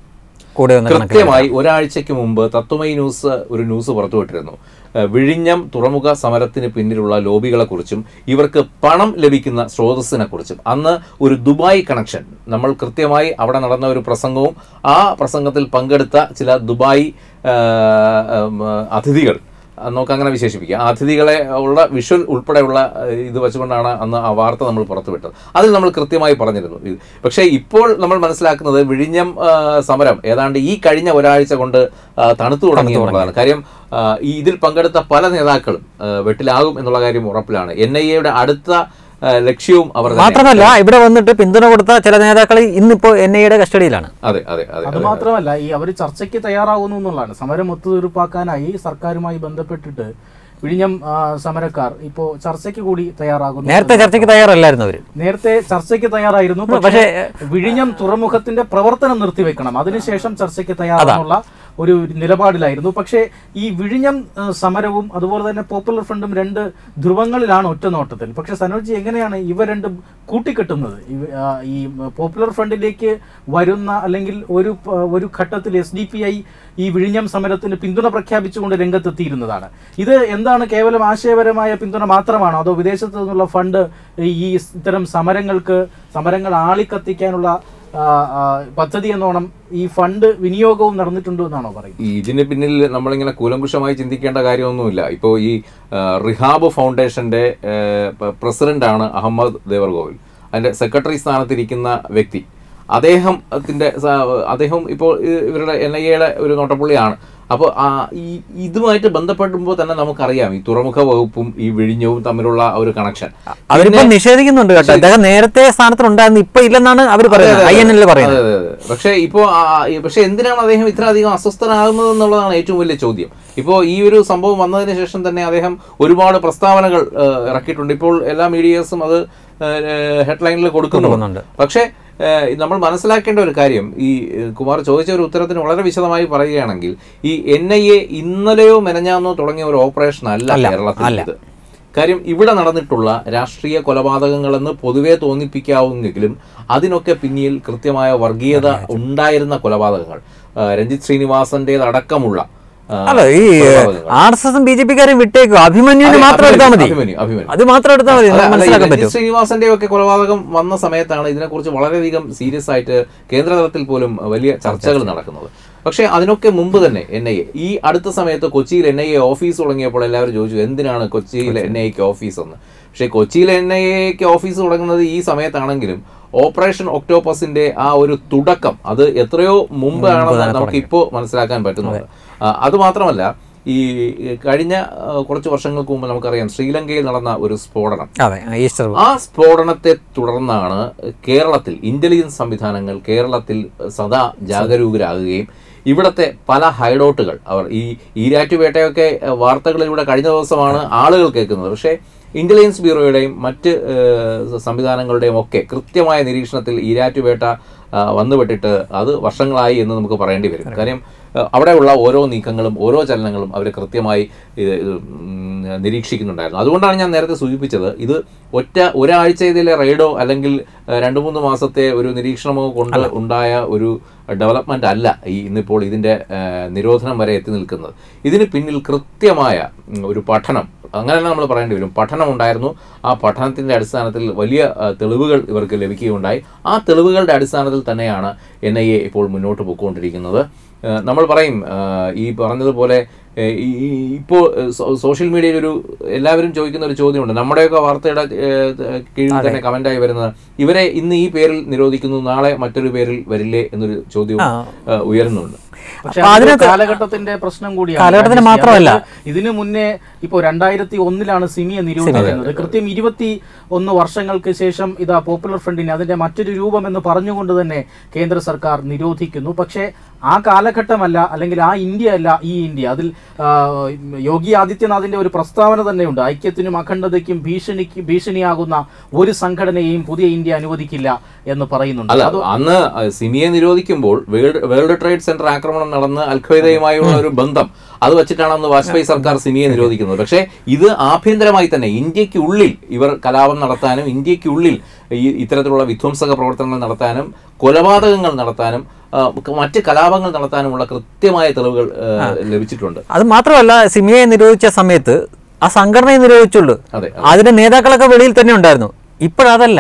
കൂടെ ഒന്ന് കണക്ക് കൃത്യമായി ഒരാഴ്ചയ്ക്ക് മുമ്പ് തത്വമൈ ന്യൂസ് ഒരു ന്യൂസ് പുറത്തുവിട്ടിരുന്നു ഏഹ് വിഴിഞ്ഞം തുറമുഖ സമരത്തിന് പിന്നിലുള്ള ലോബികളെ കുറിച്ചും ഇവർക്ക് പണം ലഭിക്കുന്ന സ്രോതസ്സിനെ കുറിച്ചും അന്ന് ഒരു ദുബായ് കണക്ഷൻ നമ്മൾ കൃത്യമായി അവിടെ നടന്ന ഒരു പ്രസംഗവും ആ പ്രസംഗത്തിൽ പങ്കെടുത്ത ചില ദുബായ് ഏഹ്, ഉം, അതിഥികൾ അത് നമുക്ക് അങ്ങനെ വിശേഷിപ്പിക്കാം ആ അതിഥികളെ ഉള്ള വിഷ്വൽ ഉൾപ്പെടെയുള്ള ഏഹ്, ഇത് വെച്ചുകൊണ്ടാണ് അന്ന് ആ വാർത്ത നമ്മൾ പുറത്തുവിട്ടത് അതിൽ നമ്മൾ കൃത്യമായി പറഞ്ഞിരുന്നു ഇത് പക്ഷേ ഇപ്പോൾ നമ്മൾ മനസ്സിലാക്കുന്നത് വിഴിഞ്ഞം ആ, സമരം ഏതാണ്ട് ഈ കഴിഞ്ഞ ഒരാഴ്ച കൊണ്ട് ആ, തണുത്തു തുടങ്ങി എന്നുള്ളതാണ് കാര്യം ആ, ഈ ഇതിൽ പങ്കെടുത്ത പല നേതാക്കളും ആ, വെട്ടിലാകും എന്നുള്ള കാര്യം ഉറപ്പിലാണ് എൻ ഐ എയുടെ അടുത്ത ആ, ലക്ഷ്യവും അവർ തന്നെ- മാത്രമല്ല ഇവിടെ വന്നിട്ട് പിന്തുണ കൊടുത്ത ചില നേതാക്കൾ ഇന്നിപ്പോ എൻ ഐയുടെ കസ്റ്റഡിയിലാണ് അതെ അതെ അതെ അത് മാത്രമല്ല ഈ അവർ ചർച്ചയ്ക്ക് തയ്യാറാകുന്നു എന്നുള്ളതാണ് സമരം ഒത്തുതീർപ്പാക്കാനായി സർക്കാരുമായി ബന്ധപ്പെട്ടിട്ട് വിഴിഞ്ഞം ആ, സമരക്കാർ ഇപ്പോ ചർച്ചയ്ക്ക് കൂടി തയ്യാറാകുന്നു നേരത്തെ ചർച്ചയ്ക്ക് തയ്യാറല്ലായിരുന്നു അവര് നേരത്തെ ചർച്ചയ്ക്ക് തയ്യാറായിരുന്നു പക്ഷേ വിഴിഞ്ഞം തുറമുഖത്തിന്റെ പ്രവർത്തനം നിർത്തിവെക്കണം അതിനുശേഷം ചർച്ചയ്ക്ക് തയ്യാറാണെന്നുള്ള ഒരു നിലപാടിലായിരുന്നു പക്ഷേ ഈ വിഴിഞ്ഞം ആ, സമരവും അതുപോലെ തന്നെ പോപ്പുലർ ഫ്രണ്ടും രണ്ട് ധ്രുവങ്ങളിലാണ് ഒറ്റനോട്ടത്തിൽ പക്ഷെ സനോജ് എങ്ങനെയാണ് ഇവ രണ്ടും കൂട്ടിക്കെട്ടുന്നത് ഇവ- ആ, ഈ പോപ്പുലർ ഫ്രണ്ടിലേക്ക് വരുന്ന അല്ലെങ്കിൽ ഒരു പ- ഒരു ഘട്ടത്തിൽ എസ് ഡി പി ഐ ഈ വിഴിഞ്ഞം സമരത്തിന് പിന്തുണ പ്രഖ്യാപിച്ചുകൊണ്ട് രംഗത്തെത്തിയിരുന്നതാണ് ഇത് എന്താണ് കേവലം ആശയപരമായ പിന്തുണ മാത്രമാണോ അതോ വിദേശത്തു നിന്നുള്ള ഫണ്ട് ഈ ഇത്തരം സമരങ്ങൾക്ക് സമരങ്ങൾ ആളിക്കത്തിക്കാനുള്ള ആ, ആ, പദ്ധതി എന്നോണം ഈ ഫണ്ട് വിനിയോഗവും നടന്നിട്ടുണ്ടോ എന്നാണോ പറയുന്നത് ഈ ഇതിന് പിന്നിൽ നമ്മളിങ്ങനെ കൂലങ്കുഷമായി ചിന്തിക്കേണ്ട കാര്യമൊന്നുമില്ല ഇപ്പോൾ ഈ ആ, റിഹാബ് ഫൗണ്ടേഷന്റെ പ്രസിഡന്റാണ് അഹമ്മദ് ദേവർഗോവിൽ അതിന്റെ സെക്രട്ടറി സ്ഥാനത്തിരിക്കുന്ന വ്യക്തി അദ്ദേഹത്തിന്റെ സ- അദ്ദേഹം ഇപ്പോൾ ഇ- ഇവരുടെ എൻ ഐ എയുടെ ഒരു നോട്ടപ്പുള്ളിയാണ് അപ്പോൾ ഈ ഇതുമായിട്ട് ബന്ധപ്പെടുമ്പോൾ തന്നെ നമുക്കറിയാം ഈ തുറമുഖ വകുപ്പും ഈ വിഴിഞ്ഞവും തമ്മിലുള്ള ആ ഒരു കണക്ഷൻ അവരിപ്പോ നിഷേധിക്കുന്നുണ്ട് കേട്ടോ അദ്ദേഹം നേരത്തെ സ്ഥാനത്തുണ്ടായിരുന്നു ഇപ്പൊ ഇല്ലെന്നാണ് അവർ പറയുന്നത് ഐ എൻ എല്ലിൽ പറയുന്നത് അതെ, അതെ, അതെ. പക്ഷേ ഇപ്പോ ആ, ഈ- പക്ഷേ എന്തിനാണ് അദ്ദേഹം ഇത്ര അധികം അസ്വസ്ഥനാകുന്നത് എന്നുള്ളതാണ് ഏറ്റവും വലിയ ചോദ്യം ഇപ്പോൾ ഈ ഒരു സംഭവം വന്നതിന് ശേഷം തന്നെ അദ്ദേഹം ഒരുപാട് പ്രസ്താവനകൾ ആ, ഇറക്കിയിട്ടുണ്ട് ഇപ്പോൾ എല്ലാ മീഡിയസും അത് ഹെഡ്ലൈനിൽ കൊടുക്കുന്നുണ്ട് കൊടുക്കുന്നുണ്ട്. പക്ഷേ ആ, നമ്മൾ മനസ്സിലാക്കേണ്ട ഒരു കാര്യം ഈ ഏ, കുമാർ ചോദിച്ച ഒരു ഉത്തരത്തിന് വളരെ വിശദമായി പറയുകയാണെങ്കിൽ ഈ എൻ ഐ എ ഇന്നലെയോ മെനഞ്ഞാന്നോ തുടങ്ങിയ ഒരു ഓപ്പറേഷൻ അല്ല കേരളത്തിൽ ഇത് കാര്യം ഇവിടെ നടന്നിട്ടുള്ള രാഷ്ട്രീയ കൊലപാതകങ്ങളെന്ന് പൊതുവെ തോന്നിപ്പിക്കാവുന്നെങ്കിലും അതിനൊക്കെ പിന്നിൽ കൃത്യമായ വർഗീയത ഉണ്ടായിരുന്ന കൊലപാതകങ്ങൾ ആ, രഞ്ജിത്ത് ശ്രീനിവാസന്റേതടക്കമുള്ള ആ, അല്ല ഈ കൊലപാതകങ്ങൾ. ആർ എസ് എസും ബി ജെ പിക്കാരും വിട്ടേക്കും അഭിമന്യുവിന് അതെ, മാത്രം എടുത്താൽ മതി അഭിമന്യു, അഭിമന്യു. അത് മാത്രം എടുത്താൽ മതി അല്ല, നമുക്ക് അല്ല, ഈ മനസ്സിലാക്കാൻ രഞ്ജിത്ത് പറ്റും ശ്രീനിവാസന്റെ ഒക്കെ കൊലപാതകം വന്ന സമയത്താണ് ഇതിനെക്കുറിച്ച് വളരെയധികം സീരിയസ് ആയിട്ട് കേന്ദ്രതലത്തിൽ പോലും വലിയ ചർച്ചകൾ നടക്കുന്നത് പക്ഷേ അതിനൊക്കെ മുമ്പ് തന്നെ എൻ ഐ എ ഈ അടുത്ത സമയത്ത് കൊച്ചിയിൽ എൻ ഐ എ ഓഫീസ് തുടങ്ങിയപ്പോൾ എല്ലാവരും ചോദിച്ചു എന്തിനാണ് കൊച്ചിയിൽ എൻ ഐ എക്ക് ഓഫീസ് എന്ന് പക്ഷേ കൊച്ചിയിൽ എൻ ഐ എക്ക് ഓഫീസ് തുടങ്ങുന്നത് ഈ സമയത്താണെങ്കിലും ഓപ്പറേഷൻ ഒക്ടോപ്പസിന്റെ ആ ഒരു തുടക്കം അത് എത്രയോ മുമ്പാണെന്ന് നമുക്ക് ഇപ്പോൾ മനസ്സിലാക്കാൻ പറ്റുന്നുണ്ട് ആ, അത് മാത്രമല്ല ഈ കഴിഞ്ഞ ആ, കുറച്ച് വർഷങ്ങൾക്ക് മുമ്പ് നമുക്കറിയാം ശ്രീലങ്കയിൽ നടന്ന ഒരു സ്ഫോടനം അതെ ഈസ്റ്റർ ആ സ്ഫോടനത്തെ തുടർന്നാണ് കേരളത്തിൽ ഇന്റലിജൻസ് സംവിധാനങ്ങൾ കേരളത്തിൽ സദാ ജാഗരൂകരാകുകയും ഇവിടത്തെ പല ഹൈഡൌട്ടുകൾ അവർ ഈ ഈരാറ്റുപേട്ടയൊക്കെ അഹ്, വാർത്തകളിലൂടെ കഴിഞ്ഞ ദിവസമാണ് ആളുകൾ കേൾക്കുന്നത് പക്ഷേ ഇന്റലിജൻസ് ബ്യൂറോയുടെയും മറ്റ് ഏഹ്, സംവിധാനങ്ങളുടെയും ഒക്കെ കൃത്യമായ നിരീക്ഷണത്തിൽ ഈരാറ്റുപേട്ട ആ, വന്നുപെട്ടിട്ട് അത് വർഷങ്ങളായി എന്ന് നമുക്ക് പറയേണ്ടി വരും കാര്യം അഹ്, അവിടെയുള്ള ഓരോ നീക്കങ്ങളും ഓരോ ചലനങ്ങളും അവർ കൃത്യമായി ഇത് ഇത്, ഉം, നിരീക്ഷിക്കുന്നുണ്ടായിരുന്നു അതുകൊണ്ടാണ് ഞാൻ നേരത്തെ സൂചിപ്പിച്ചത് ഇത് ഒറ്റ ഒരാഴ്ച ഇതിലെ റെയ്ഡോ അല്ലെങ്കിൽ അഹ്, രണ്ട് മൂന്ന് മാസത്തെ ഒരു നിരീക്ഷണമോ കൊണ്ട് ഉണ്ടായ ഒരു ഡെവലപ്മെന്റ് അല്ല ഈ ഇന്നിപ്പോൾ ഇതിന്റെ ഏഹ്, നിരോധനം വരെ എത്തി നിൽക്കുന്നത് ഇതിന് പിന്നിൽ കൃത്യമായ ഉം, ഒരു പഠനം അങ്ങനെ തന്നെ നമ്മൾ പറയേണ്ടി വരും പഠനം ഉണ്ടായിരുന്നു ആ പഠനത്തിന്റെ അടിസ്ഥാനത്തിൽ വലിയ അഹ്, തെളിവുകൾ ഇവർക്ക് ലഭിക്കുകയുണ്ടായി ആ തെളിവുകളുടെ അടിസ്ഥാനത്തിൽ തന്നെയാണ് എൻ ഐ എ ഇപ്പോൾ മുന്നോട്ട് പോയിക്കൊണ്ടിരിക്കുന്നത് ഏഹ്, നമ്മൾ പറയും ഏഹ്, ഈ പറഞ്ഞതുപോലെ ഏഹ്, ഈ ഈ- ഇപ്പോൾ ഏഹ്, സോ- സോഷ്യൽ മീഡിയയിൽ ഒരു എല്ലാവരും ചോദിക്കുന്ന ഒരു ചോദ്യമുണ്ട് നമ്മുടെയൊക്കെ വാർത്തയുടെ ഏഹ്, കീഴിൽ തന്നെ കമന്റായി വരുന്നത് ഇവരെ ഇന്ന് ഈ പേരിൽ നിരോധിക്കുന്നു നാളെ മറ്റൊരു പേരിൽ വരില്ലേ എന്നൊരു ചോദ്യവും ഏഹ്, ഉയരുന്നുണ്ട് പക്ഷെ അപ്പൊ അതൊരു അതിനകത്ത് കാലഘട്ടത്തിന്റെ പ്രശ്നം കൂടിയാണ് കാലഘട്ടത്തിന് രാജേഷ്. മാത്രമല്ല. അതായത് ഇതിനു മുന്നേ ഇപ്പോ രണ്ടായിരത്തി ഒന്നിലാണ് സിമിയെ നിരോധിക്കുന്നത് കൃത്യം ഇരുപത്തി ഒന്ന് വർഷങ്ങൾക്ക് ശേഷം ഇതാ പോപ്പുലർ ഫ്രണ്ടിനെ അതിന്റെ മറ്റൊരു രൂപം എന്ന് പറഞ്ഞുകൊണ്ട് തന്നെ കേന്ദ്ര സർക്കാർ നിരോധിക്കുന്നു പക്ഷേ ആ കാലഘട്ടമല്ല അല്ലെങ്കിൽ ആ ഇന്ത്യ അല്ല ഈ ഇന്ത്യ അതിൽ ആ, യോഗി ആദിത്യനാഥിന്റെ ഒരു പ്രസ്താവന തന്നെയുണ്ട് ഐക്യത്തിനും അഖണ്ഡതയ്ക്കും ഭീഷണിക്ക് ഭീഷണിയാകുന്ന ഒരു സംഘടനയെയും പുതിയ ഇന്ത്യ അനുവദിക്കില്ല എന്ന് പറയുന്നുണ്ട് അല്ല അത് അന്ന് സിമിയെ നിരോധിക്കുമ്പോൾ വേൾഡ് വേൾഡ് ട്രേഡ് സെന്റർ ആക്രമണം നടന്ന് അൽഖ്വയ്ദയുമായുള്ള ഒരു ബന്ധം അത് വെച്ചിട്ടാണ് അന്ന് വാജ്പേയി സർക്കാർ സിമിയെ നിരോധിക്കുന്നത് പക്ഷേ ഇത് ആഭ്യന്തരമായി തന്നെ ഇന്ത്യക്കുള്ളിൽ ഇവർ കലാപം നടത്താനും ഇന്ത്യക്കുള്ളിൽ ഈ ഇത്തരത്തിലുള്ള വിധ്വംസക പ്രവർത്തനങ്ങൾ നടത്താനും കൊലപാതകങ്ങൾ നടത്താനും ആ, മറ്റ് കലാപങ്ങൾ നടത്താനുമുള്ള കൃത്യമായ തെളിവുകൾ ആ, ലഭിച്ചിട്ടുണ്ട് അത് മാത്രമല്ല സിമിയെ നിരോധിച്ച സമയത്ത് ആ സംഘടനയെ നിരോധിച്ചുള്ളൂ അതെ അതിന്റെ നേതാക്കളൊക്കെ വെളിയിൽ തന്നെ ഉണ്ടായിരുന്നു ഇപ്പോഴതല്ല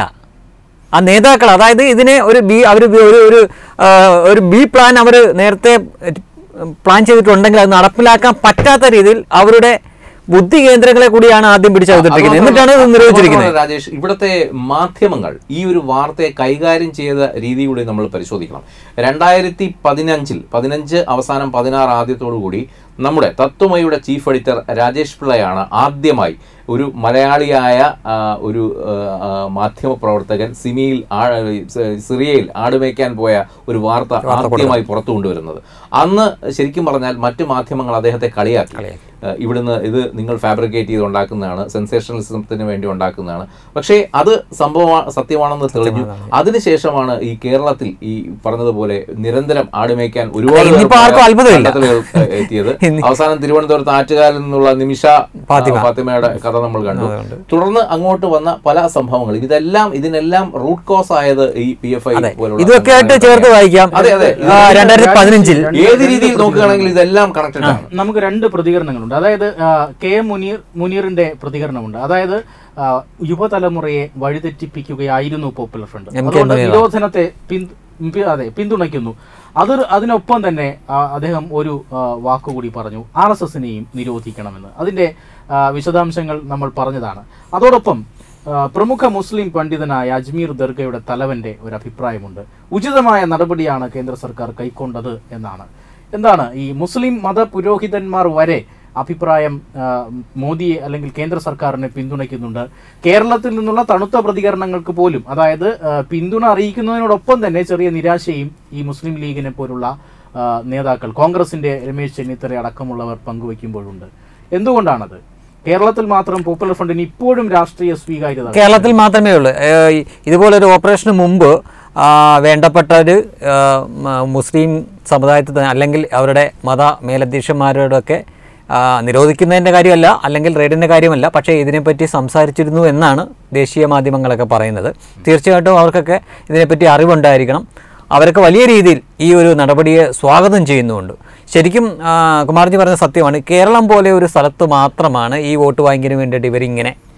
ആ നേതാക്കൾ അതായത് ഇതിനെ ഒരു ബി അവർ ഒരു ഒരു ആ, ഒരു ബി പ്ലാൻ അവർ നേരത്തെ പ്ലാൻ ചെയ്തിട്ടുണ്ടെങ്കിൽ അത് നടപ്പിലാക്കാൻ പറ്റാത്ത രീതിയിൽ അവരുടെ ബുദ്ധി കേന്ദ്രങ്ങളെ കൂടിയാണ് ആദ്യം പിടിച്ചകത്തിട്ടിരിക്കുന്നത് എന്നിട്ടാണ് ഇത് നിരോധിച്ചിരിക്കുന്നത് അതുമാത്രമല്ല രാജേഷ് ഇവിടുത്തെ മാധ്യമങ്ങൾ ഈ ഒരു വാർത്തയെ കൈകാര്യം ചെയ്ത രീതി കൂടി നമ്മൾ പരിശോധിക്കണം രണ്ടായിരത്തി പതിനഞ്ചിൽ പതിനഞ്ച് അവസാനം പതിനാറ് ആദ്യത്തോടു കൂടി നമ്മുടെ തത്വമയുടെ ചീഫ് എഡിറ്റർ രാജേഷ് പിള്ളയാണ് ആദ്യമായി ഒരു മലയാളിയായ ആ, ഒരു ആ, ആ, മാധ്യമ പ്രവർത്തകൻ സിമിയിൽ ആ- സ- സിറിയയിൽ ആടുമേക്കാൻ പോയ ഒരു വാർത്ത ആദ്യമായി പുറത്തു കൊണ്ടുവരുന്നത് അന്ന് ശരിക്കും പറഞ്ഞാൽ മറ്റു മാധ്യമങ്ങൾ അദ്ദേഹത്തെ കളിയാക്കി ഏഹ് ഇവിടുന്ന് ഇത് നിങ്ങൾ ഫാബ്രിക്കേറ്റ് ചെയ്ത് ഉണ്ടാക്കുന്നതാണ് സെൻസേഷണലിസത്തിന് വേണ്ടി ഉണ്ടാക്കുന്നതാണ് പക്ഷേ അത് സംഭവം സത്യമാണെന്ന് തെളിഞ്ഞു അതിനുശേഷമാണ് ഈ കേരളത്തിൽ ഈ പറഞ്ഞതുപോലെ നിരന്തരം ആടുമേക്കാൻ ഒരുപാട് ഇന്നിപ്പോ പേർ ആർക്കും അത്ഭുതമില്ല. കണ്ടെത്തലുകൾ, ഏഹ്, എത്തിയത് ഇന്ന് അവസാനം തിരുവനന്തപുരത്ത് ആറ്റുകാലിൽ നിന്നുള്ള നിമിഷ ഫാത്തിമ. ആ, ഫാത്തിമയുടെ കഥ നമ്മൾ കണ്ടു തുടർന്ന് അങ്ങോട്ട് വന്ന പല സംഭവങ്ങൾ ഇതെല്ലാം ഇതിനെല്ലാം റൂട്ട് കോസ് ആയത് ഈ പി എഫ് ഐ പോലുള്ള ഇതൊക്കെ ആയിട്ട് ചേർത്ത് വായിക്കാം അതെ അതെ ആ, രണ്ടായിരത്തി പതിനഞ്ചിൽ ഏത് രീതിയിൽ നോക്കുകയാണെങ്കിൽ ഇതെല്ലാം കണക്റ്റഡ് ആണ് നമുക്ക് രണ്ട് പ്രതികരണങ്ങളുണ്ട് അതായത് ആ, കെ എം മുനീർ മുനീറിന്റെ പ്രതികരണമുണ്ട് അതായത് ആ, യുവതലമുറയെ വഴിതെറ്റിപ്പിക്കുകയായിരുന്നു പോപ്പുലർ ഫ്രണ്ട് എം കെ അതുകൊണ്ട് മുനീറ. നിരോധനത്തെ പിന്തു- പി- അതെ പിന്തുണയ്ക്കുന്നു അത് അതിനൊപ്പം തന്നെ ആ, അദ്ദേഹം ഒരു ആ, വാക്കുകൂടി പറഞ്ഞു ആർ എസ് എസിനെയും നിരോധിക്കണമെന്ന് അതിന്റെ ആ, വിശദാംശങ്ങൾ നമ്മൾ പറഞ്ഞതാണ് അതോടൊപ്പം ആ, പ്രമുഖ മുസ്ലിം പണ്ഡിതനായ അജ്മീർ ദർഗയുടെ തലവന്റെ ഒരു അഭിപ്രായമുണ്ട് ഉചിതമായ നടപടിയാണ് കേന്ദ്ര സർക്കാർ കൈക്കൊണ്ടത് എന്നാണ് എന്താണ് ഈ മുസ്ലിം മത പുരോഹിതന്മാർ വരെ അഭിപ്രായം ആ, മോദിയെ അല്ലെങ്കിൽ കേന്ദ്ര സർക്കാരിനെ പിന്തുണയ്ക്കുന്നുണ്ട് കേരളത്തിൽ നിന്നുള്ള തണുത്ത പ്രതികരണങ്ങൾക്ക് പോലും അതായത് ആ, പിന്തുണ അറിയിക്കുന്നതിനോടൊപ്പം തന്നെ ചെറിയ നിരാശയും ഈ മുസ്ലിം ലീഗിനെ പോലുള്ള ആ, നേതാക്കൾ കോൺഗ്രസിന്റെ രമേശ് ചെന്നിത്തല അടക്കമുള്ളവർ പങ്കുവയ്ക്കുമ്പോഴുണ്ട് എന്തുകൊണ്ടാണത് കേരളത്തിൽ മാത്രം പോപ്പുലർ ഫ്രണ്ടിന് ഇപ്പോഴും രാഷ്ട്രീയ സ്വീകാര്യത കേരളത്തിൽ മാത്രമേ ഉള്ളൂ ഏഹ് ഇതുപോലൊരു ഓപ്പറേഷന് മുമ്പ് ആ, വേണ്ടപ്പെട്ടൊരു ആ, മ- മുസ്ലിം സമുദായത്തിൽ തന്നെ അല്ലെങ്കിൽ അവരുടെ മത മേലധ്യക്ഷന്മാരോടൊക്കെ ആ, നിരോധിക്കുന്നതിൻ്റെ കാര്യമല്ല അല്ലെങ്കിൽ റെയ്ഡിൻ്റെ കാര്യമല്ല പക്ഷേ ഇതിനെപ്പറ്റി സംസാരിച്ചിരുന്നു എന്നാണ് ദേശീയ മാധ്യമങ്ങളൊക്കെ പറയുന്നത് തീർച്ചയായിട്ടും അവർക്കൊക്കെ ഇതിനെപ്പറ്റി അറിവുണ്ടായിരിക്കണം അവരൊക്കെ വലിയ രീതിയിൽ ഈ ഒരു നടപടിയെ സ്വാഗതം ചെയ്യുന്നുമുണ്ട് ശരിക്കും ആ, കുമാർജി പറഞ്ഞ സത്യമാണ് കേരളം പോലെ ഒരു സ്ഥലത്ത് മാത്രമാണ് ഈ വോട്ട് ബാങ്കിന് വേണ്ടിയിട്ട് ഇവരിങ്ങനെ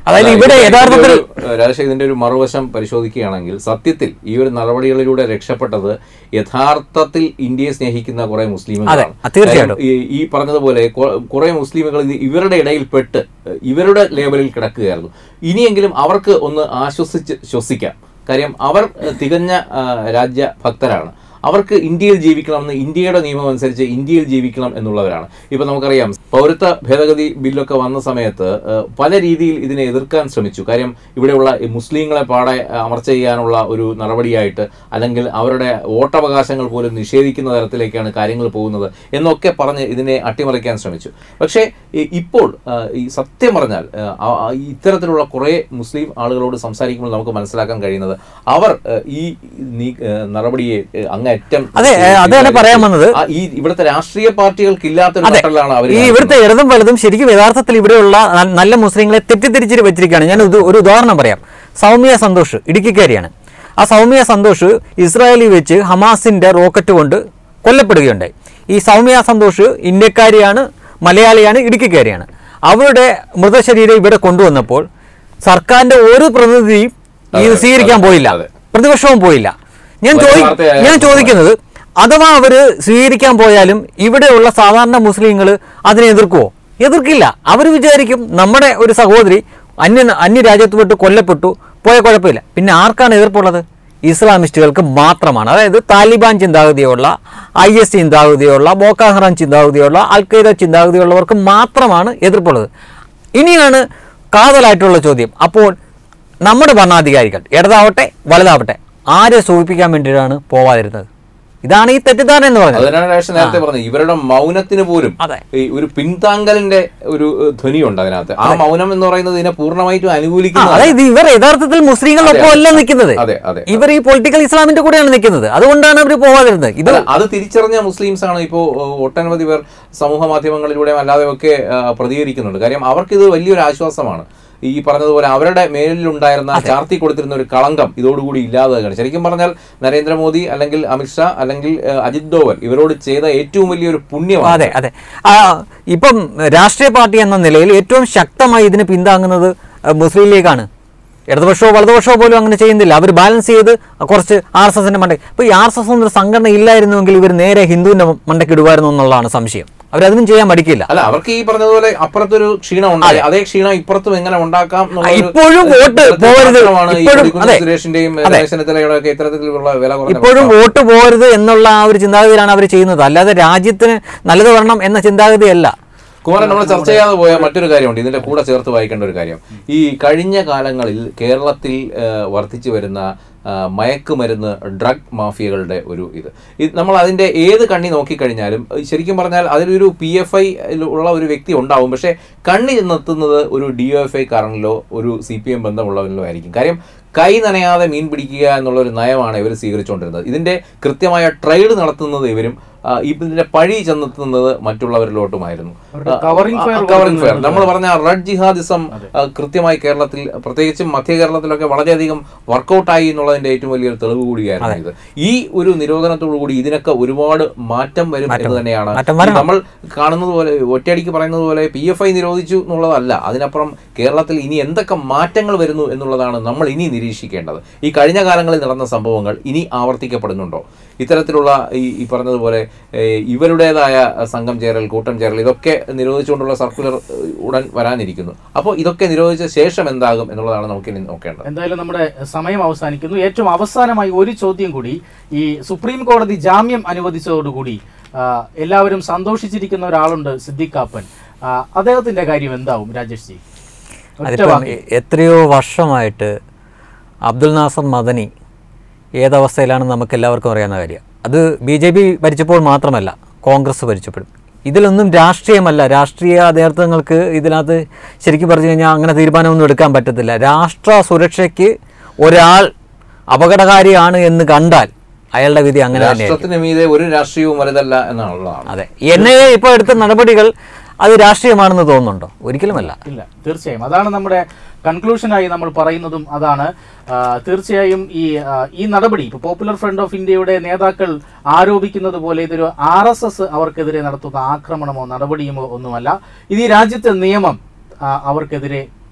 അതായത് അല്ല, ഇവിടെ ഇതിന്റെ യഥാർത്ഥത്തിൽ ഒരു, ഏഹ്, രാജേഷ് ഇതിന്റെ ഒരു മറുവശം പരിശോധിക്കുകയാണെങ്കിൽ സത്യത്തിൽ ഈ ഒരു നടപടികളിലൂടെ രക്ഷപ്പെട്ടത് യഥാർത്ഥത്തിൽ ഇന്ത്യയെ സ്നേഹിക്കുന്ന കുറെ മുസ്ലിമുകളാണ് അതെ, തീർച്ചയായിട്ടും. കാര്യം ഈ- ഈ പറഞ്ഞതുപോലെ കൊ- കുറെ മുസ്ലിമുകൾ ഇത് ഇവരുടെ ഇടയിൽ പെട്ട് ഏഹ്, ഇവരുടെ ലേബലിൽ കിടക്കുകയായിരുന്നു ഇനിയെങ്കിലും അവർക്ക് ഒന്ന് ആശ്വസിച്ച് ശ്വസിക്കാം കാര്യം അവർ ഏഹ്, തികഞ്ഞ ആ, രാജ്യഭക്തരാണ് അവർക്ക് ഇന്ത്യയിൽ ജീവിക്കണമെന്ന് ഇന്ത്യയുടെ നിയമം അനുസരിച്ച് ഇന്ത്യയിൽ ജീവിക്കണം എന്നുള്ളവരാണ് ഇപ്പൊ നമുക്കറിയാം പൗരത്വ ഭേദഗതി ബില്ലൊക്കെ വന്ന സമയത്ത് ഏഹ്, പല രീതിയിൽ ഇതിനെ എതിർക്കാൻ ശ്രമിച്ചു കാര്യം ഇവിടെയുള്ള ഈ മുസ്ലിങ്ങളെ പാടെ അമർച്ച ചെയ്യാനുള്ള ഒരു നടപടിയായിട്ട് അല്ലെങ്കിൽ അവരുടെ വോട്ടവകാശങ്ങൾ പോലും നിഷേധിക്കുന്ന തരത്തിലേക്കാണ് കാര്യങ്ങൾ പോകുന്നത് എന്നൊക്കെ പറഞ്ഞ് ഇതിനെ അട്ടിമറിക്കാൻ ശ്രമിച്ചു പക്ഷേ ഈ- ഇപ്പോൾ ആ, ഈ സത്യം പറഞ്ഞാൽ ആ, ആ, ഈ ഇത്തരത്തിലുള്ള കുറേ മുസ്ലിം ആളുകളോട് സംസാരിക്കുമ്പോൾ നമുക്ക് മനസ്സിലാക്കാൻ കഴിയുന്നത് അവർ ആ, ഈ നീ- ആ, നടപടിയെ ആ, അങ്ങേയറ്റം അതെ, ഏ, അതാണ് പറയാൻ വന്നത്. ആ, ഈ ഇവിടുത്തെ രാഷ്ട്രീയ പാർട്ടികൾക്ക് ഇല്ലാത്തൊരു അതെ നട്ടലാണ് അവർ ഈ ഇവിടുത്തെ ഇടതും വലതും ശരിക്കും യഥാർത്ഥത്തിൽ ഇവിടെയുള്ള ന- നല്ല മുസ്ലിങ്ങളെ തെറ്റിദ്ധരിച്ച് വെച്ചിരിക്കുകയാണ് ഞാൻ ഇത് ഒരു ഉദാഹരണം പറയാം സൗമ്യ സന്തോഷ് ഇടുക്കിക്കാരിയാണ് ആ സൗമ്യ സന്തോഷ് ഇസ്രായേലിൽ വെച്ച് ഹമാസിന്റെ റോക്കറ്റ് കൊണ്ട് കൊല്ലപ്പെടുകയുണ്ടായി ഈ സൗമ്യ സന്തോഷ് ഇന്ത്യക്കാരിയാണ് മലയാളിയാണ് ഇടുക്കിക്കാരിയാണ് അവരുടെ മൃതശരീരം ഇവിടെ കൊണ്ടുവന്നപ്പോൾ സർക്കാരിന്റെ ഒരു പ്രതിനിധിയും ഇത് അതെ, സ്വീകരിക്കാൻ അതെ, പോയില്ല അതെ. പ്രതിപക്ഷവും പോയില്ല ഞാൻ വലിയ ചോദി വാർത്തയായിരുന്നു. ഞാൻ ചോദിക്കുന്നത് അഥവാ അവര് സ്വീകരിക്കാൻ പോയാലും ഇവിടെയുള്ള സാധാരണ മുസ്ലിങ്ങൾ അതിനെ എതിർക്കുവോ എതിർക്കില്ല അവർ വിചാരിക്കും നമ്മുടെ ഒരു സഹോദരി അന്യ അന്യ രാജ്യത്ത് വിട്ട് കൊല്ലപ്പെട്ടു പോയ കുഴപ്പമില്ല പിന്നെ ആർക്കാണ് എതിർപ്പുള്ളത് ഇസ്ലാമിസ്റ്റുകൾക്ക് മാത്രമാണ് അതായത് താലിബാൻ ചിന്താഗതിയുള്ള ഐ എസ് ചിന്താഗതിയുള്ള ബോക്കാഹ്റാൻ ചിന്താഗതിയുള്ള അൽ ഖയ്ദ ചിന്താഗതിയുള്ളവർക്ക് മാത്രമാണ് എതിർപ്പുള്ളത് ഇനിയാണ് കാതലായിട്ടുള്ള ചോദ്യം അപ്പോൾ നമ്മുടെ ഭരണാധികാരികൾ ഇടതാവട്ടെ വലുതാവട്ടെ ആരെ സൂചിപ്പിക്കാൻ വേണ്ടിയിട്ടാണ് പോവാതിരുന്നത് ഇതാണ് ഈ തെറ്റിദ്ധാരണ എന്ന് പറഞ്ഞത് അതിനാണ് രാഷ്ട്രീയ നേരത്തെ പറഞ്ഞത് ഇവരുടെ മൗനത്തിന് പോലും അതെ. ഈ ഒരു പിന്താങ്കലിന്റെ ഒരു ഏഹ്, ധ്വനിയുണ്ട് അതിനകത്ത് ആ മൗനം എന്ന് പറയുന്നത് ഇതിനെ പൂർണ്ണമായിട്ടും ആ, അനുകൂലിക്കുന്ന അതായത് ഇവർ യഥാർത്ഥത്തിൽ മുസ്ലിങ്ങളൊപ്പം അല്ല നിൽക്കുന്നത് അതെ, അതെ. ഇവർ ഈ പൊളിറ്റിക്കൽ ഇസ്ലാമിന്റെ കൂടെയാണ് നിൽക്കുന്നത് അതുകൊണ്ടാണ് അവർ പോവാതിരുന്നത് ഇത് അല്ല, അത് തിരിച്ചറിഞ്ഞ മുസ്ലിംസ് ആണ് ഇപ്പോൾ ഒട്ടനവധി പേർ സമൂഹ മാധ്യമങ്ങളിലൂടെയും അല്ലാതെയൊക്കെ ആ, പ്രതികരിക്കുന്നുണ്ട് കാര്യം അവർക്കിത് വലിയൊരു ആശ്വാസമാണ് ഈ പറഞ്ഞതുപോലെ അവരുടെ മേലിലുണ്ടായിരുന്ന ചാർത്തി കൊടുത്തിരുന്ന ഒരു കളങ്കം ഇതോടുകൂടി ഇല്ലാതാകുകയാണ് ശരിക്കും പറഞ്ഞാൽ നരേന്ദ്രമോദി അല്ലെങ്കിൽ അമിത്ഷാ അല്ലെങ്കിൽ ആ, അജിത് ഡോവൽ ഇവരോട് ചെയ്ത ഏറ്റവും വലിയൊരു പുണ്യമാണ് അതെ അതെ ആ, ഇപ്പം രാഷ്ട്രീയ പാർട്ടി എന്ന നിലയിൽ ഏറ്റവും ശക്തമായി ഇതിന് പിന്താങ്ങുന്നത് അഹ്, മുസ്ലിം ലീഗാണ് ഇടതുപക്ഷമോ വലതുപക്ഷമോ പോലും അങ്ങനെ ചെയ്യുന്നില്ല അവർ ബാലൻസ് ചെയ്ത് കുറച്ച് ആർ എസ് എസിന്റെ മണ്ടയ്ക്ക് ഇപ്പോൾ ഈ ആർ എസ് എസ് എന്നൊരു സംഘടന ഇല്ലായിരുന്നുവെങ്കിൽ ഇവർ നേരെ ഹിന്ദുവിന്റെ മണ്ടയ്ക്ക് ഇടുമായിരുന്നു എന്നുള്ളതാണ് സംശയം അവരതിനും ചെയ്യാൻ മടിക്കില്ല അല്ല അവർക്ക് ഈ പറഞ്ഞതുപോലെ അപ്പുറത്തൊരു ക്ഷീണം ഉണ്ടായി അതേ ക്ഷീണം ഇപ്പുറത്തും എങ്ങനെ ഉണ്ടാക്കാം എന്നുള്ള ഒരു ഇപ്പോഴും വോട്ട് തരത്തിൽ പോകരുത്. മാത്രമാണ് ഈ ഇപ്പോഴും, കൊടിക്കുന്നിൽ അതെ. സുരേഷിന്റെയും അതെ. രമേശ് ചെന്നിത്തലയുടെ ഒക്കെ ഇത്തരത്തിലുള്ള വില കുറഞ്ഞ ഇപ്പോഴും വോട്ട് പോകരുത് എന്നുള്ള ആ ഒരു ചിന്താഗതിയിലാണ് അവർ ചെയ്യുന്നത് അല്ലാതെ രാജ്യത്തിന് നല്ലത് വരണം എന്ന ചിന്താഗതിയല്ല കുമാരൻ നമ്മൾ ചർച്ച ചെയ്യാതെ പോയ മറ്റൊരു കാര്യമുണ്ട് ഇതിന്റെ കൂടെ ചേർത്ത് വായിക്കേണ്ട ഒരു കാര്യം ഈ കഴിഞ്ഞ കാലങ്ങളിൽ കേരളത്തിൽ ആ, വർദ്ധിച്ചു വരുന്ന ആ, മയക്കുമരുന്ന് ഡ്രഗ് മാഫിയകളുടെ ഒരു ഇത് ഇത് നമ്മൾ അതിന്റെ ഏത് കണ്ണി നോക്കിക്കഴിഞ്ഞാലും ശരിക്കും പറഞ്ഞാൽ അതിലൊരു പി എഫ് ഐ ഉള്ള ഒരു വ്യക്തി ഉണ്ടാവും പക്ഷേ കണ്ണി നിർത്തുന്നത് ഒരു ഡി എഫ് ഐ കാരനിലോ ഒരു സി പി എം ബന്ധമുള്ളവരിലോ ആയിരിക്കും കാര്യം കൈ നനയാതെ മീൻ പിടിക്കുക എന്നുള്ള ഒരു നയമാണ് ഇവർ സ്വീകരിച്ചുകൊണ്ടിരുന്നത് ഇതിന്റെ കൃത്യമായ ട്രേഡ് നടത്തുന്നത് ഇവരും ആ, ഇതിന്റെ പഴി ചെന്നെത്തുന്നത് മറ്റുള്ളവരിലോട്ടുമായിരുന്നു അവരുടെ covering fire കവറിംഗ് ഫയർ കൊടുക്കുന്നത് നമ്മൾ പറഞ്ഞ റെഡ് ജിഹാദിസം ആ, കൃത്യമായി കേരളത്തിൽ പ്രത്യേകിച്ചും മധ്യ കേരളത്തിലൊക്കെ വളരെയധികം വർക്കൗട്ടായി എന്നുള്ളതിന്റെ ഏറ്റവും വലിയൊരു തെളിവ് കൂടിയായിരുന്നു ഇത് ഈ ഒരു നിരോധനത്തോടു കൂടി ഇതിനൊക്കെ ഒരുപാട് മാറ്റം വരും എന്ന് തന്നെയാണ് മാറ്റം വരണം. ഈ നമ്മൾ കാണുന്നത് പോലെ ഒറ്റയടിക്ക് പറയുന്നത് പോലെ പി എഫ് ഐ നിരോധിച്ചു എന്നുള്ളതല്ല അതിനപ്പുറം കേരളത്തിൽ ഇനി എന്തൊക്കെ മാറ്റങ്ങൾ വരുന്നു എന്നുള്ളതാണ് നമ്മൾ ഇനി നിരീക്ഷിക്കേണ്ടത് ഈ കഴിഞ്ഞ കാലങ്ങളിൽ നടന്ന സംഭവങ്ങൾ ഇനി ആവർത്തിക്കപ്പെടുന്നുണ്ടോ ഇത്തരത്തിലുള്ള ഈ ഈ പറഞ്ഞതുപോലെ ഏഹ്, ഇവരുടേതായ സംഘം ചേരൽ കൂട്ടം ചേരൽ ഇതൊക്കെ നിരോധിച്ചുകൊണ്ടുള്ള സർക്കുലർ ഏഹ്, ഉടൻ വരാനിരിക്കുന്നു അപ്പോൾ ഇതൊക്കെ നിരോധിച്ച ശേഷം എന്താകും എന്നുള്ളതാണ് നമുക്ക് ഇനി നോക്കേണ്ടത് എന്തായാലും നമ്മുടെ സമയം അവസാനിക്കുന്നു ഏറ്റവും അവസാനമായി ഒരു ചോദ്യം കൂടി ഈ സുപ്രീം കോടതി ജാമ്യം അനുവദിച്ചതോടുകൂടി ആ, എല്ലാവരും സന്തോഷിച്ചിരിക്കുന്ന ഒരാളുണ്ട് സിദ്ദിഖ് കാപ്പൻ ആ, അദ്ദേഹത്തിന്റെ കാര്യം എന്താവും രാജേഷ് ജി ഒറ്റ അതിപ്പം വാക്കിൽ. എത്രയോ വർഷമായിട്ട് അബ്ദുൽ നാസർ മദനി ഏതവസ്ഥയിലാണെന്ന് നമുക്ക് എല്ലാവർക്കും അറിയാവുന്ന കാര്യമാണ് അത് ബി ജെ പി ഭരിച്ചപ്പോൾ മാത്രമല്ല കോൺഗ്രസ് ഭരിച്ചപ്പോഴും ഇതിലൊന്നും രാഷ്ട്രീയമല്ല രാഷ്ട്രീയ നേതൃത്വങ്ങൾക്ക് ഇതിനകത്ത് ശരിക്കും പറഞ്ഞു കഴിഞ്ഞാൽ അങ്ങനെ തീരുമാനമൊന്നും എടുക്കാൻ പറ്റത്തില്ല രാഷ്ട്ര സുരക്ഷയ്ക്ക് ഒരാൾ അപകടകാരിയാണ് എന്ന് കണ്ടാൽ അയാളുടെ വിധി അങ്ങനെ തന്നെ രാഷ്ട്രത്തിന് മീതെ ഒരു രാഷ്ട്രീയവും വലുതല്ല എന്നുള്ളതാണ് അതെ എൻ ഐ എ ഇപ്പോൾ എടുത്ത നടപടികൾ അത് രാഷ്ട്രീയമാണെന്ന് തോന്നുന്നുണ്ടോ ഒരിക്കലുമല്ല ഇല്ല തീർച്ചയായും അതാണ് നമ്മുടെ കൺക്ലൂഷനായി നമ്മൾ പറയുന്നതും അതാണ് ആ, തീർച്ചയായും ഈ ആ, ഈ നടപടി ഇപ്പോൾ പോപ്പുലർ ഫ്രണ്ട് ഓഫ് ഇന്ത്യയുടെ നേതാക്കൾ ആരോപിക്കുന്നത് പോലെ ഇതൊരു ആർ എസ് എസ് അവർക്കെതിരെ നടത്തുന്ന ആക്രമണമോ നടപടിയുമോ ഒന്നുമല്ല ഇത് ഈ രാജ്യത്തെ നിയമം ആ, അവർക്കെതിരെ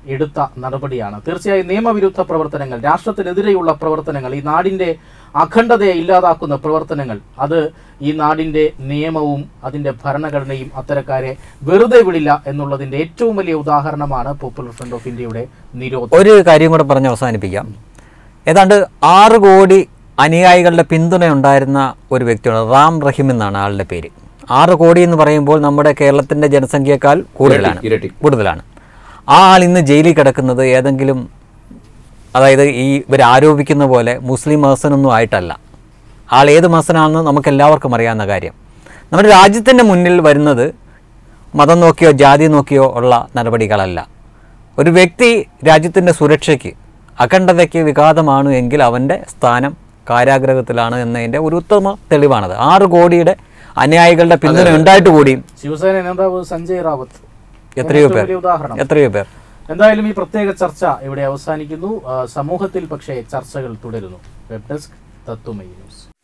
എടുത്ത നടപടിയാണ് തീർച്ചയായും നിയമവിരുദ്ധ പ്രവർത്തനങ്ങൾ രാഷ്ട്രത്തിനെതിരെയുള്ള പ്രവർത്തനങ്ങൾ ഈ നാടിന്റെ അഖണ്ഡതയെ ഇല്ലാതാക്കുന്ന പ്രവർത്തനങ്ങൾ അത് ഈ നാടിന്റെ നിയമവും അതിന്റെ ഭരണഘടനയും അത്തരക്കാരെ വെറുതെ വിടില്ല എന്നുള്ളതിന്റെ ഏറ്റവും വലിയ ഉദാഹരണമാണ് പോപ്പുലർ ഫ്രണ്ട് ഓഫ് ഇന്ത്യയുടെ നിരോധനം ഒരു കാര്യം കൂടെ പറഞ്ഞ് അവസാനിപ്പിക്കാം ഏതാണ്ട് ആറ് കോടി അനുയായികളുടെ പിന്തുണ ഉണ്ടായിരുന്ന ഒരു വ്യക്തിയാണ് റാം റഹീം എന്നാണ് ആളുടെ പേര് ആറ് കോടി എന്ന് പറയുമ്പോൾ നമ്മുടെ കേരളത്തിൻ്റെ ജനസംഖ്യയേക്കാൾ കൂടുതലാണ് ഇരട്ടി. കൂടുതലാണ് ആ ആൾ ഇന്ന് ജയിലിൽ കിടക്കുന്നത് ഏതെങ്കിലും അതായത് ഈ ഇവർ ആരോപിക്കുന്ന പോലെ മുസ്ലിം മഹസനൊന്നും ആയിട്ടല്ല ആൾ ഏത് മഹസനാണെന്ന് നമുക്ക് എല്ലാവർക്കും അറിയാവുന്ന കാര്യം നമ്മുടെ രാജ്യത്തിൻ്റെ മുന്നിൽ വരുന്നത് മതം നോക്കിയോ ജാതി നോക്കിയോ ഉള്ള നടപടികളല്ല ഒരു വ്യക്തി രാജ്യത്തിൻ്റെ സുരക്ഷയ്ക്ക് അഖണ്ഡതയ്ക്ക് വിഘാതമാണ് എങ്കിൽ അവൻ്റെ സ്ഥാനം കാരാഗ്രഹത്തിലാണ് എന്നതിൻ്റെ ഒരു ഉത്തമ തെളിവാണത് ആറ് കോടിയുടെ അനുയായികളുടെ പിന്തുണ ഉണ്ടായിട്ട് കൂടിയും ശിവസേന നേതാവ് സഞ്ജയ് റാവത്ത് എത്രയോ ഏറ്റവും പേർ വലിയ ഉദാഹരണം എത്രയോ പേർ എന്തായാലും ഈ പ്രത്യേക ചർച്ച ഇവിടെ അവസാനിക്കുന്നു ആ, സമൂഹത്തിൽ പക്ഷേ ചർച്ചകൾ തുടരുന്നു വെബ് ഡെസ്ക് തത്വമയി ന്യൂസ്